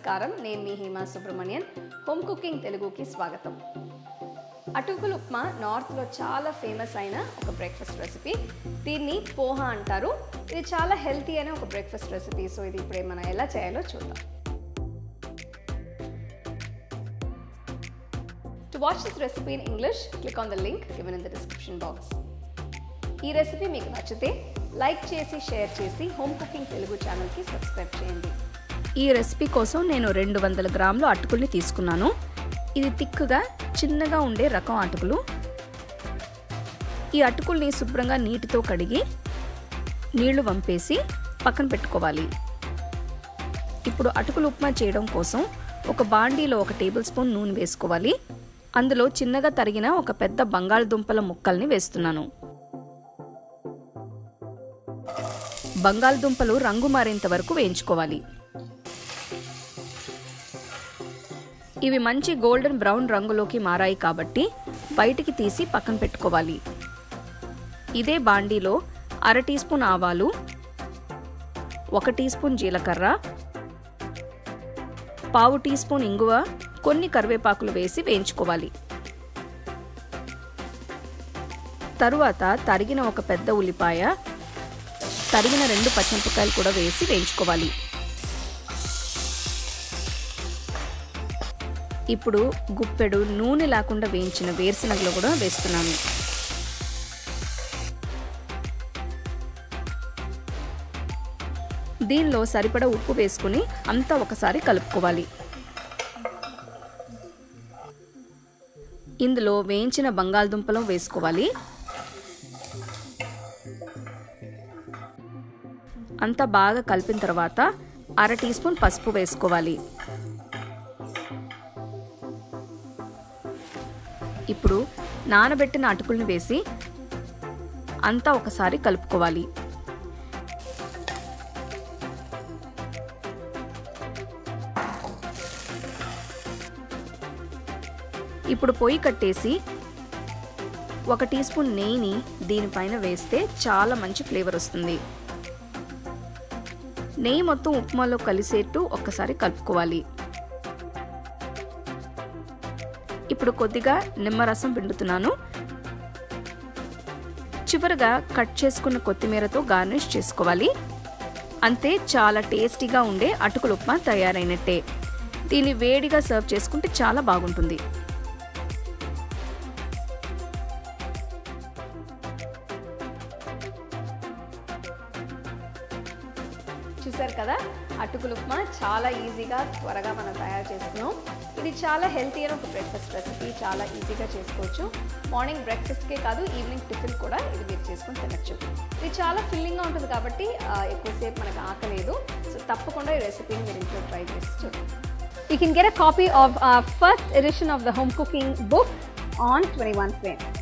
నమస్కారం నేను మీ హేమా సుబ్రహ్మణ్యన్ హోమ్ కుకింగ్ తెలుగుకి స్వాగతం అటుకులు ఉప్మా నార్త్లో చాలా ఫేమస్ అయిన ఒక బ్రేక్ఫాస్ట్ రెసిపీ దీన్ని పోహా అంటారు ఇది చాలా హెల్తీ అయిన ఒక బ్రేక్ఫాస్ట్ రెసిపీ సో ఇది ఇప్పుడు మనం ఎలా చేయాలో చూద్దాం to watch this recipe in English click on the link given in the description box ఈ రెసిపీ మీకు నచ్చితే లైక్ చేసి షేర్ చేసి హోమ్ కుకింగ్ తెలుగు ఛానల్కి సబ్స్క్రైబ్ చేయండి ఈ రెసిపీ కోసం నేను రెండు వందల గ్రాములు అటుకుల్ని తీసుకున్నాను ఇది తిక్కుగా చిన్నగా ఉండే రకం అటుకులు ఈ అటుకుల్ని శుభ్రంగా నీటితో కడిగి నీళ్లు వంపేసి పక్కన పెట్టుకోవాలి ఇప్పుడు అటుకులు ఉప్మా చేయడం కోసం ఒక బాండీలో ఒక టేబుల్ స్పూన్ నూనె వేసుకోవాలి అందులో చిన్నగా తరిగిన ఒక పెద్ద బంగాళదుంపల ముక్కల్ని వేస్తున్నాను బంగాళదుంపలు రంగు మారేంత వరకు వేయించుకోవాలి ఇవి మంచి గోల్డెన్ బ్రౌన్ రంగులోకి మారాయి కాబట్టి బయటికి తీసి పక్కన పెట్టుకోవాలి ఇదే బాండీలో అర టీ స్పూన్ ఆవాలు ఒక టీ స్పూన్ జీలకర్ర పావు టీ స్పూన్ ఇంగువ కొన్ని కరివేపాకులు వేసి వేయించుకోవాలి తరువాత తరిగిన ఒక పెద్ద ఉల్లిపాయ తరిగిన రెండు పచ్చిమిరపకాయలు కూడా వేసి వేయించుకోవాలి ఇప్పుడు గుప్పెడు నూనె లేకుండా వేయించిన వేరుశనగలు కూడా వేస్తున్నాను దీనిలో సరిపడా ఉప్పు వేసుకుని అంతా ఒకసారి కలుపుకోవాలి ఇందులో వేయించిన బంగాళదుంపలు వేసుకోవాలి అంతా బాగా కలిపిన తర్వాత అర టీ స్పూన్ పసుపు వేసుకోవాలి ఇప్పుడు నానబెట్టిన అటుకుల్ని వేసి అంతా ఒకసారి కలుపుకోవాలి ఇప్పుడు పొయ్యి కట్టేసి ఒక టీ స్పూన్ నెయ్యిని దీనిపైన వేస్తే చాలా మంచి ఫ్లేవర్ వస్తుంది నెయ్యి మొత్తం ఉప్మాలో కలిసేట్టు ఒక్కసారి కలుపుకోవాలి ఇప్పుడు కొద్దిగా నిమ్మరసం పిండుతున్నాను చివరగా కట్ చేసుకున్న కొత్తిమీరతో గార్నిష్ చేసుకోవాలి అంతే చాలా టేస్టీగా ఉండే అటుకుల ఉప్మా తయారైనట్టే దీన్ని వేడిగా సర్వ్ చేసుకుంటే చాలా బాగుంటుంది చూసారు కదా అటుకులు ఉప్మా చాలా ఈజీగా త్వరగా మనం తయారు చేసుకున్నాం ఇది చాలా హెల్తీ అయిన ఒక బ్రేక్ఫాస్ట్ రెసిపీ చాలా ఈజీగా చేసుకోవచ్చు మార్నింగ్ బ్రేక్ఫాస్ట్కే కాదు ఈవినింగ్ టిఫిన్ కూడా ఇది మీరు చేసుకొని తినచ్చు ఇది చాలా ఫిల్లింగ్గా ఉంటుంది కాబట్టి ఆ, ఎక్కువసేపు మనకు ఆకలేదు సో తప్పకుండా ఈ రెసిపీని మీరు ఇంట్లో ట్రై చేసి చూడండి You can get a copy of our first edition of the home cooking book on 21 frames.